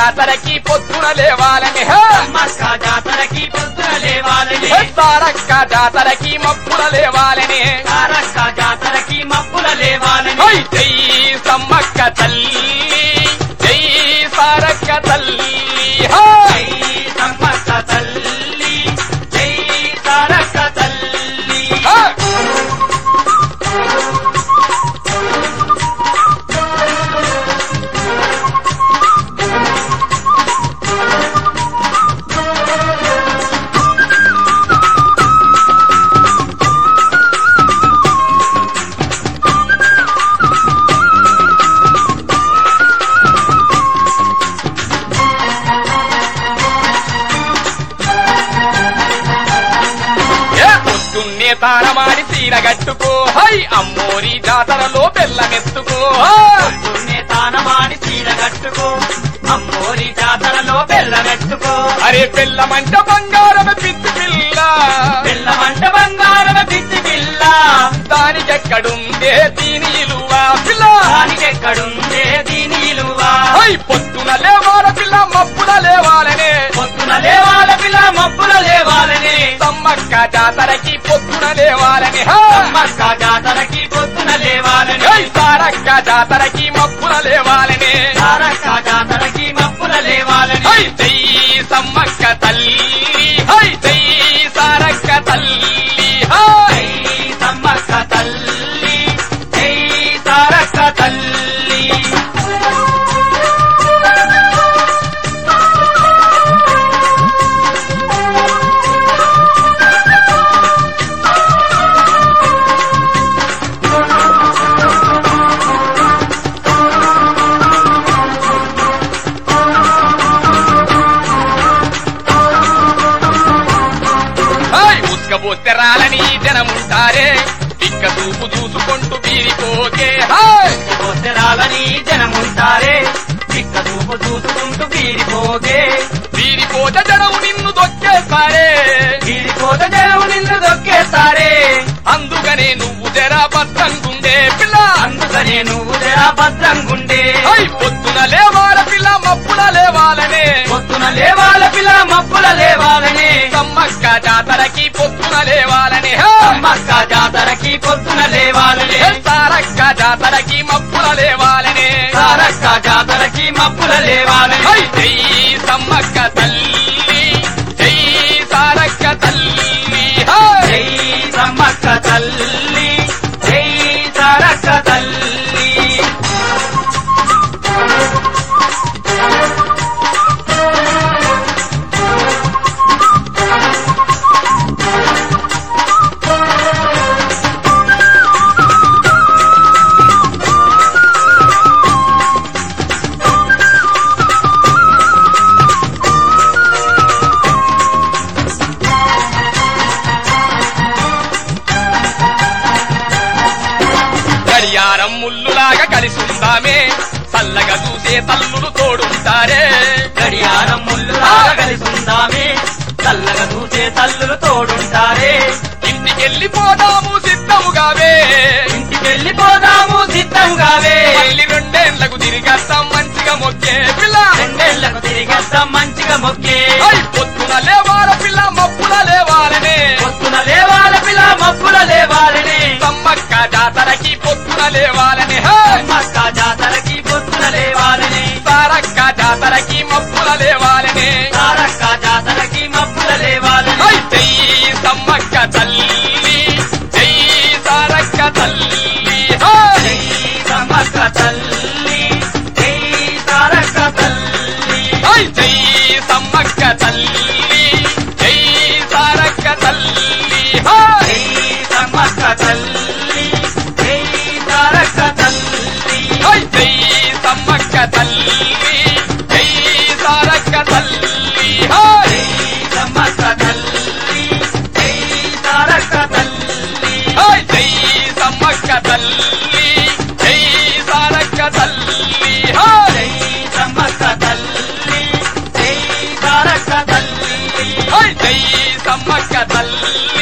జాతరకి పొద్దున లేవాలని హే! సమ్మక్క జాతరకి పొద్దున లేవాలని హే! సారక్క జాతరకి మప్పుల లేవాలని తారక్క జాతరకి మప్పుల లేవాలని హై! జై సమ్మక్క తల్లి జై సారక్క తల్లి హై! జై సమ్మక్క తల్లి జై తారక్క తల్లి హై! ఏ పొద్దున్నే తారమాడి తీర గట్టుకో హై అమ్మోరి జాతరలో బెల్లమెత్తుకో హై! పొద్దున్నే తానమాడి చీర కట్టుకో అమ్మోరి జాతరలో బెల్లమెట్టుకో అరే బెల్లమంట బంగారం పిచ్చి పిల్ల బెల్లమంట బంగారం పిచ్చి పిల్ల దానికెక్కడుందే దీని ఇలువ పిల్ల దానికెక్కడుందే దీని ఇలువ హై పొద్దున లేవాల పిల్ల మప్పుల లేవాలనే పొద్దున లేవాల పిల్ల మబ్బుల లేవాలని సమ్మక్క జాతరకి పొద్దున లేవాలని హై! సమ్మక్క జాతరకి పొద్దున లేవాలని హై! సారక్క జాతరకి మప్పుల లేవాలనే తారక్క జాతరకి మబ్బుల లేవాలని హై జై సమ్మక్క తల్లి హై జై సారక్క తల్లి హై జై సమ్మక్క తల్లి జై తారక్క తల్లి హై ఉస్కపోస్తే రాలని జనముంటారే ఇక్క చూపు చూసుకుంటూ బీరిపోతే హై పోతెరాలని జనముంటారే చిక్క చూపు చూసుకుంటూ వీరిపోతే బీరిపోతే జనము నిన్ను దొక్కేస్తారే వీరిపోత జనము నిన్ను దొక్కేస్తారే అందుకనే నువ్వు జర భద్రంగుండే పిల్ల అందుకనే నువ్వు జరా భద్రంగుండే హై పొద్దున లేవాల పిల్ల మప్పుల లేవాలనే పొద్దున లేవాల పిల్ల మబ్బుల లేవాలని సమ్మక్క జాతరకి పొద్దున లేవాలని హై అమ్మక్క జాతరకి పొద్దున లేవాలని సారక్క జాతరకి మప్పుల లేవాలనే తారక్క జాతరకి మబ్బుల లేవాలని హై జై సమ్మక్క తల్లి జై సారక్క తల్లి హై జై సమ్మక్క తల్లి జై తారక్క తల్లి గడియారం ముల్లులాగా కలిసుందామే చల్లగా చూసే తల్లులు తోడుంటారే గడియారం ముల్లులా కలిసుందామే చల్లగా చూసే తల్లులు తోడుంటారే ఇంటికెళ్ళిపోదాము సిద్ధముగావే ఇంటికెళ్ళిపోదాము సిద్ధంగావే మళ్ళీ రెండేళ్లకు తిరిగేస్తాం మంచిగా మొక్కే పిల్ల రెండేళ్లకు తిరిగేద్దాం మంచిగా మొక్కే హై పొద్దున లేవాల పిల్ల మప్పుల లేవాలనే పొద్దున లేవాల పిల్ల మబ్బుల లేవాలని సమ్మక్క జాతరకి పొద్దున లేవాలని హై అమ్మక్క జాతరకి పొద్దున లేవాలని సారక్క జాతరకి మప్పుల లేవాలనే తారక్క జాతరకి మబ్బుల లేవాలని హై జై సమ్మక్క తల్లి జై సారక్క తల్లి హై జై సమ్మక్క తల్లి జై తారక్క తల్లి హై జై సమ్మక్క తల్లి జై సారక్క తల్లి హై జై సమ్మక్క తల్లి జై తారక్క తల్లి హై జై సమ్మక్క తల్లి జై సారక్క తల్లి హై జై సమ్మక్క తల్లి జై తారక్క తల్లి హై జై సమ్మక్క తల్లి జై సారక్క తల్లి హై జై సమ్మక్క తల్లి జై తారక్క తల్లి హై జై సమ్మక్క తల్లి